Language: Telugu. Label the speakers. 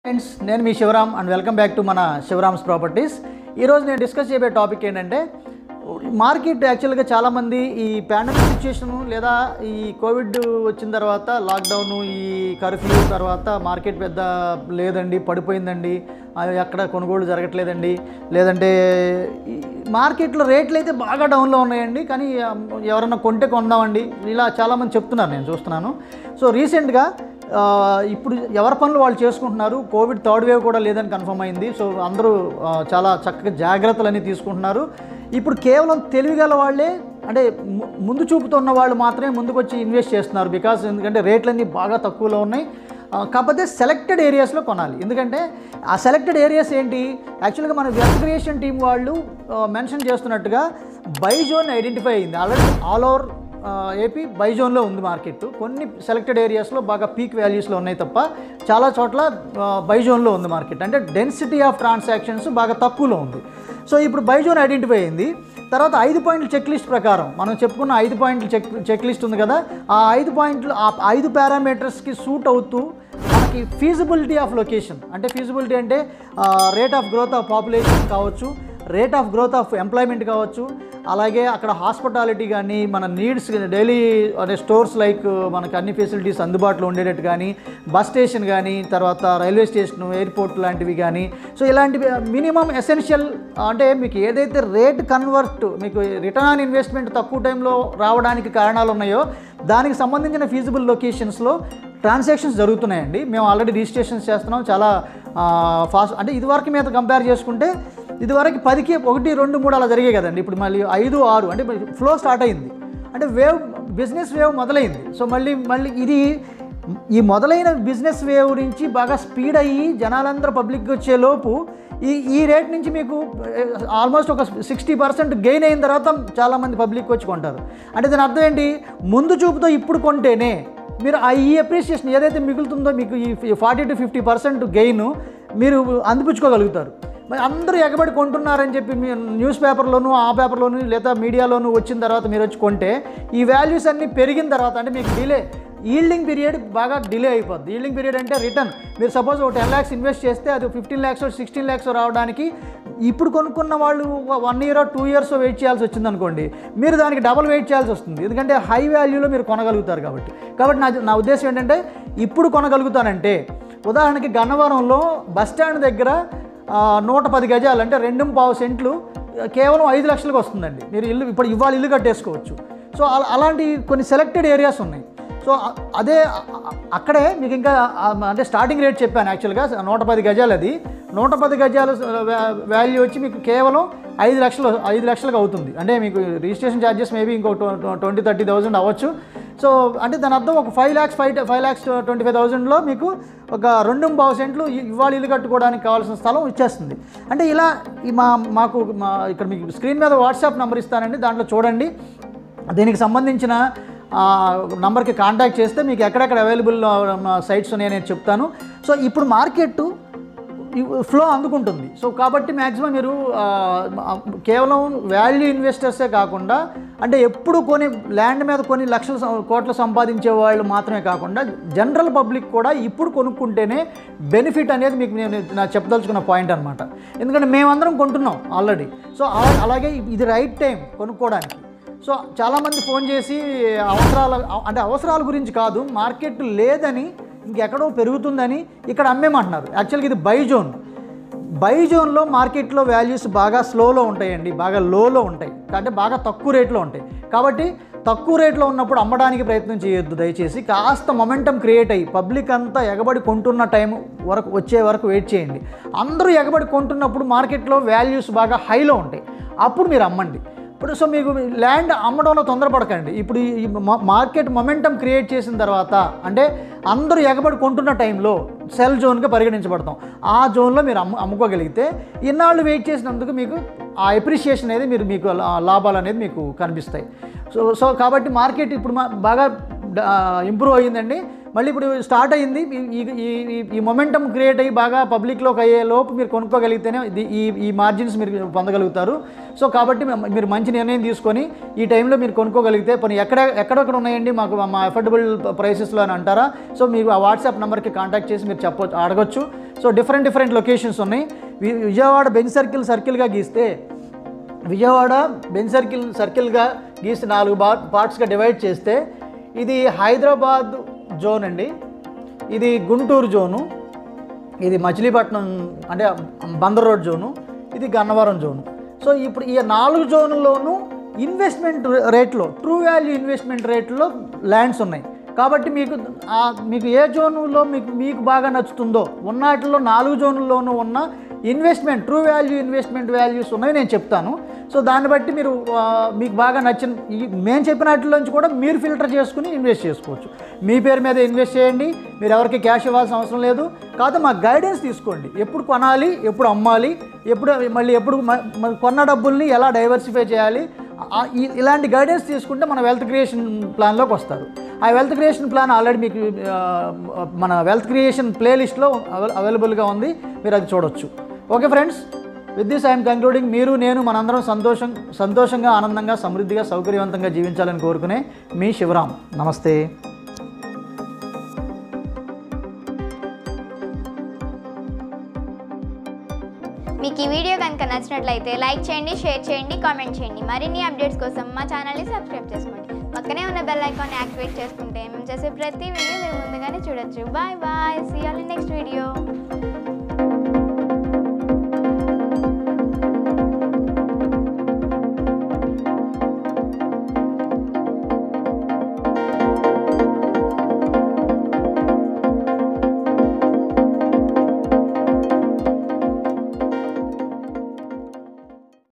Speaker 1: ఫ్రెండ్స్ నేను మీ Sivaram and welcome back to మన శివరామ్స్ ప్రాపర్టీస్ ఈరోజు నేను డిస్కస్ చేయబోయే టాపిక్ ఏంటంటే మార్కెట్ యాక్చువల్గా చాలామంది ఈ పాండమిక్ సిచ్యుయేషన్ లేదా ఈ కోవిడ్ వచ్చిన తర్వాత లాక్డౌన్ ఈ కర్ఫ్యూ తర్వాత మార్కెట్ పెద్ద లేదండి పడిపోయిందండి అవి ఎక్కడ కొనుగోలు జరగట్లేదండి లేదంటే ఈ మార్కెట్లో రేట్లు అయితే బాగా డౌన్లో ఉన్నాయండి కానీ ఎవరన్నా కొంటే కొందామండి ఇలా చాలామంది చెప్తున్నారు నేను చూస్తున్నాను సో రీసెంట్గా ఆ, ఇప్పుడు ఎవరి పనులు వాళ్ళు చేసుకుంటున్నారు కోవిడ్ థర్డ్ వేవ్ కూడా లేదని కన్ఫర్మ్ అయింది సో అందరూ ఆ, చాలా చక్కగా జాగ్రత్తలు అన్నీ తీసుకుంటున్నారు ఇప్పుడు కేవలం తెలివిగల వాళ్ళే అంటే ము- ముందు చూపుతున్న వాళ్ళు మాత్రమే ముందుకు వచ్చి ఇన్వెస్ట్ చేస్తున్నారు బికాస్ ఎందుకంటే రేట్లన్నీ బాగా తక్కువలో ఉన్నాయి ఆ, కాకపోతే సెలెక్టెడ్ ఏరియాస్లో కొనాలి ఎందుకంటే ఆ సెలెక్టెడ్ ఏరియాస్ ఏంటి యాక్చువల్గా మన వెల్త్ క్రియేషన్ టీం వాళ్ళు మెన్షన్ చేస్తున్నట్టుగా బై జోన్ ఐడెంటిఫై అయింది already all over AP buy జోన్లో ఉంది మార్కెట్ కొన్ని సెలెక్టెడ్ ఏరియాస్లో బాగా పీక్ వాల్యూస్లో ఉన్నాయి తప్ప చాలా చోట్ల బై జోన్లో ఉంది మార్కెట్ అంటే డెన్సిటీ ఆఫ్ ట్రాన్సాక్షన్స్ బాగా తక్కువలో ఉంది సో ఇప్పుడు బై జోన్ ఐడెంటిఫై అయింది తర్వాత ఐదు పాయింట్ల చెక్ లిస్ట్ ప్రకారం మనం చెప్పుకున్న ఐదు పాయింట్ల చెక్ చెక్ లిస్ట్ ఉంది కదా ఆ ఐదు పాయింట్లు ఆ ఐదు పారామీటర్స్కి సూట్ అవుతూ మనకి ఫీజిబిలిటీ ఆఫ్ లొకేషన్ అంటే ఫీజిబిలిటీ అంటే rate of growth of population కావచ్చు rate of growth of employment కావచ్చు అలాగే అక్కడ హాస్పిటాలిటీ కానీ మన నీడ్స్ డైలీ అదే స్టోర్స్ లైక్ మనకి అన్ని ఫెసిలిటీస్ అందుబాటులో ఉండేటట్టు కానీ బస్ స్టేషన్ కానీ తర్వాత రైల్వే స్టేషన్ ఎయిర్పోర్ట్ లాంటివి కానీ సో ఇలాంటివి మినిమం ఎసెన్షియల్ అంటే మీకు ఏదైతే రేట్ కన్వర్ట్ మీకు రిటర్న్ ఆన్ ఇన్వెస్ట్మెంట్ తక్కువ టైంలో రావడానికి కారణాలు ఉన్నాయో దానికి సంబంధించిన ఫీజిబుల్ లొకేషన్స్లో ట్రాన్సాక్షన్స్ జరుగుతున్నాయండి మేము ఆల్రెడీ రిజిస్ట్రేషన్స్ చేస్తున్నాం చాలా ఫాస్ట్ అంటే ఇదివరకు మీద కంపేర్ చేసుకుంటే ఇదివరకు పదికి ఒకటి రెండు మూడు అలా జరిగాయి కదండి ఇప్పుడు మళ్ళీ ఐదు ఆరు అంటే ఫ్లో స్టార్ట్ అయింది అంటే వేవ్ బిజినెస్ వేవ్ మొదలైంది సో మళ్ళీ మళ్ళీ ఇది ఈ మొదలైన బిజినెస్ వేవ్ నుంచి బాగా స్పీడ్ అయ్యి జనాలందరూ పబ్లిక్ వచ్చే లోపు ఈ ఈ రేట్ నుంచి మీకు ఆల్మోస్ట్ ఒక సిక్స్టీ పర్సెంట్ గెయిన్ అయిన తర్వాత చాలామంది పబ్లిక్ వచ్చి కొంటారు అంటే దాని అర్థం ఏంటి ముందు చూపుతో ఇప్పుడు కొంటేనే మీరు ఆ ఈ అప్రిసియేషన్ ఏదైతే మిగులుతుందో మీకు ఈ forty to fifty percent gain మీరు అందిపుచ్చుకోగలుగుతారు మరి అందరూ ఎగబడి కొంటున్నారని చెప్పి మీ న్యూస్ పేపర్లోను ఆ పేపర్లోను లేదా మీడియాలోను వచ్చిన తర్వాత మీరు వచ్చి కొంటే ఈ వాల్యూస్ అన్నీ పెరిగిన తర్వాత అంటే మీకు డిలే ఈల్డింగ్ పీరియడ్ బాగా డిలే అయిపోద్ది ఈల్డింగ్ పీరియడ్ అంటే రిటర్న్ మీరు సపోజ్ ఒక టెన్ ల్యాక్స్ ఇన్వెస్ట్ చేస్తే అది ఫిఫ్టీన్ ల్యాక్స్ సిక్స్టీన్ ల్యాక్స్ రావడానికి ఇప్పుడు కొనుక్కున్న వాళ్ళు one year two years wait చేయాల్సి వచ్చింది అనుకోండి మీరు దానికి డబల్ వెయిట్ చేయాల్సి వస్తుంది ఎందుకంటే హై వాల్యూలో మీరు కొనగలుగుతారు కాబట్టి కాబట్టి నా నా ఉద్దేశం ఏంటంటే ఇప్పుడు కొనగలుగుతానంటే ఉదాహరణకి గన్నవరంలో బస్ స్టాండ్ దగ్గర ఆ, నూట పది గజాలు అంటే రెండు పావు సెంట్లు ఆ, కేవలం ఐదు లక్షలకు వస్తుందండి మీరు ఇల్లు ఇప్పుడు ఇవాళ ఇల్లు కట్టేసుకోవచ్చు సో అలా- అలాంటి కొన్ని సెలెక్టెడ్ ఏరియాస్ ఉన్నాయి సో అ- అదే అ- అ- అక్కడే మీకు ఇంకా ఆ, అంటే స్టార్టింగ్ రేట్ చెప్పాను యాక్చువల్గా నూట పది గజాలు అది నూట పది గజాలు వాల్యూ వచ్చి మీకు కేవలం ఐదు లక్షలు ఐదు లక్షలకు అవుతుంది అంటే మీకు రిజిస్ట్రేషన్ ఛార్జెస్ మేబీ ఇంకో ట్వంటీ థర్టీ థౌసండ్ అవ్వచ్చు సో అంటే దాని అర్థం ఒక five lakhs five five lakhs twenty five థౌసండ్లో మీకు ఒక రెండు పావు సెంట్లు ఇ- ఇవాళ ఇల్లు కట్టుకోవడానికి కావాల్సిన స్థలం ఇచ్చేస్తుంది అంటే ఇలా ఈ మా మాకు మా ఇక్కడ మీకు స్క్రీన్ మీద వాట్సాప్ నెంబర్ ఇస్తానండి దాంట్లో చూడండి దీనికి సంబంధించిన ఆ, నంబర్కి కాంటాక్ట్ చేస్తే మీకు ఎక్కడెక్కడ అవైలబుల్ సైట్స్ ఉన్నాయో నేను చెప్తాను సో ఇప్పుడు మార్కెట్ ఫ్లో అందుకుంటుంది సో కాబట్టి మ్యాక్సిమం మీరు ఆ, ఆ, కేవలం వాల్యూ ఇన్వెస్టర్సే కాకుండా అంటే ఎప్పుడు కొని ల్యాండ్ మీద కొన్ని లక్షలు సం- కోట్లు సంపాదించే వాళ్ళు మాత్రమే కాకుండా జనరల్ పబ్లిక్ కూడా ఇప్పుడు కొనుక్కుంటేనే బెనిఫిట్ అనేది మీకు నేను నా చెప్పదలుచుకున్న పాయింట్ అనమాట ఎందుకంటే మేమందరం కొంటున్నాం ఆల్రెడీ సో అలా- అలాగే ఇది రైట్ టైం కొనుక్కోవడానికి సో చాలామంది ఫోన్ చేసి అవసరాల అంటే అవసరాల గురించి కాదు మార్కెట్ లేదని ఇంకెక్కడో పెరుగుతుందని ఇక్కడ అమ్మేమంటున్నారు యాక్చువల్గా ఇది బై జోన్ బై జోన్లో మార్కెట్లో వాల్యూస్ బాగా స్లోలో ఉంటాయండి బాగా లోలో ఉంటాయి అంటే బాగా తక్కువ రేట్లో ఉంటాయి కాబట్టి తక్కువ రేట్లో ఉన్నప్పుడు అమ్మడానికి ప్రయత్నం చేయొద్దు దయచేసి కాస్త మొమెంటం క్రియేట్ అయ్యి పబ్లిక్ అంతా ఎగబడి కొంటున్న టైం వరకు వచ్చే వరకు వెయిట్ చేయండి అందరూ ఎగబడి కొంటున్నప్పుడు మార్కెట్లో వాల్యూస్ బాగా హైలో ఉంటాయి అప్పుడు మీరు అమ్మండి ఇప్పుడు సో మీకు ల్యాండ్ అమ్మడంలో తొందరపడకండి ఇప్పుడు ఈ మా- మార్కెట్ మొమెంటం క్రియేట్ చేసిన తర్వాత అంటే అందరూ ఎగబడి కొంటున్న టైంలో సెల్ జోన్గా పరిగణించబడతాం ఆ జోన్లో మీరు అమ్ము అమ్ముకోగలిగితే ఇన్నాళ్ళు వెయిట్ చేసినందుకు మీకు ఆ ఎప్రిషియేషన్ అనేది మీరు మీకు లా- లాభాలు అనేది మీకు కనిపిస్తాయి సో సో కాబట్టి మార్కెట్ ఇప్పుడు మా- బాగా ఇంప్రూవ్ అయ్యిందండి మళ్ళీ ఇప్పుడు స్టార్ట్ అయింది ఈ- ఈ ఈ- ఈ- ఈ మొమెంటం క్రియేట్ అయ్యి బాగా పబ్లిక్లోకి అయ్యే లోపు మీరు కొనుక్కోగలిగితేనే ఇది ఈ ఈ మార్జిన్స్ మీరు పొందగలుగుతారు సో కాబట్టి మ- మీరు మంచి నిర్ణయం తీసుకొని ఈ టైంలో మీరు కొనుక్కోగలిగితే పని ఎక్కడ ఎక్కడెక్కడ ఉన్నాయండి మాకు మా అఫోర్డబుల్ ప్రైసెస్లో అని అంటారా సో మీరు ఆ వాట్సాప్ నెంబర్కి కాంటాక్ట్ చేసి మీరు చెప్పొచ్చు అడగొచ్చు సో డిఫరెంట్ డిఫరెంట్ లొకేషన్స్ ఉన్నాయి వి- విజయవాడ బెంచ్ సర్కిల్ సర్కిల్గా గీస్తే విజయవాడ బెంచ్ సర్కిల్ సర్కిల్గా గీసి నాలుగు బా పార్ట్స్గా డివైడ్ చేస్తే ఇది హైదరాబాద్ జోన్ అండి ఇది గుంటూరు జోను ఇది మచిలీపట్నం అంటే బందర్ రోడ్ జోను ఇది గన్నవరం జోను సో ఇప్పుడు ఈ నాలుగు జోన్లలోనూ ఇన్వెస్ట్మెంట్ రేట్లో ట్రూ వాల్యూ ఇన్వెస్ట్మెంట్ రేట్లో ల్యాండ్స్ ఉన్నాయి కాబట్టి మీకు ఆ మీకు ఏ జోనులో మీకు మీకు బాగా నచ్చుతుందో ఉన్నటిలో నాలుగు జోన్లలోనూ ఉన్న investment true value investment values ఉన్నవి నేను చెప్తాను సో దాన్ని బట్టి మీరు ఆ, మీకు బాగా నచ్చిన ఈ మేము చెప్పిన వాటిలోంచి కూడా మీరు ఫిల్టర్ చేసుకుని ఇన్వెస్ట్ చేసుకోవచ్చు మీ పేరు మీద ఇన్వెస్ట్ చేయండి మీరు ఎవరికి క్యాష్ ఇవ్వాల్సిన అవసరం లేదు కాదు మా గైడెన్స్ తీసుకోండి ఎప్పుడు కొనాలి ఎప్పుడు అమ్మాలి ఎప్పుడు మళ్ళీ ఎప్పుడు మ- మ- కొన్న డబ్బుల్ని ఎలా డైవర్సిఫై చేయాలి ఆ- ఈ- ఇలాంటి గైడెన్స్ తీసుకుంటే మన వెల్త్ క్రియేషన్ ప్లాన్లోకి వస్తారు ఆ వెల్త్ క్రియేషన్ ప్లాన్ ఆల్రెడీ మీకు ఆ, మన వెల్త్ క్రియేషన్ ప్లేలిస్ట్లో అవైలబుల్గా ఉంది మీరు అది చూడొచ్చు okay friends with this I'm concluding మీరు నేను మనందరం సంతోషం సంతోషంగా ఆనందంగా సమృద్ధిగా సౌకర్యవంతంగా జీవించాలని కోరుకునే మీ శివరాం నమస్తే
Speaker 2: మీకు ఈ వీడియో కనుక నచ్చినట్లయితే లైక్ చేయండి షేర్ చేయండి కామెంట్ చేయండి మరిన్ని అప్డేట్స్ కోసం మా ఛానల్ని సబ్స్క్రైబ్ చేసుకోండి పక్కనే ఉన్న బెల్ ఐకాన్ని యాక్టివేట్ చేసుకుంటే మేము చేసే ప్రతి వీడియో మీరు ముందుగానే చూడొచ్చు bye bye see all in next video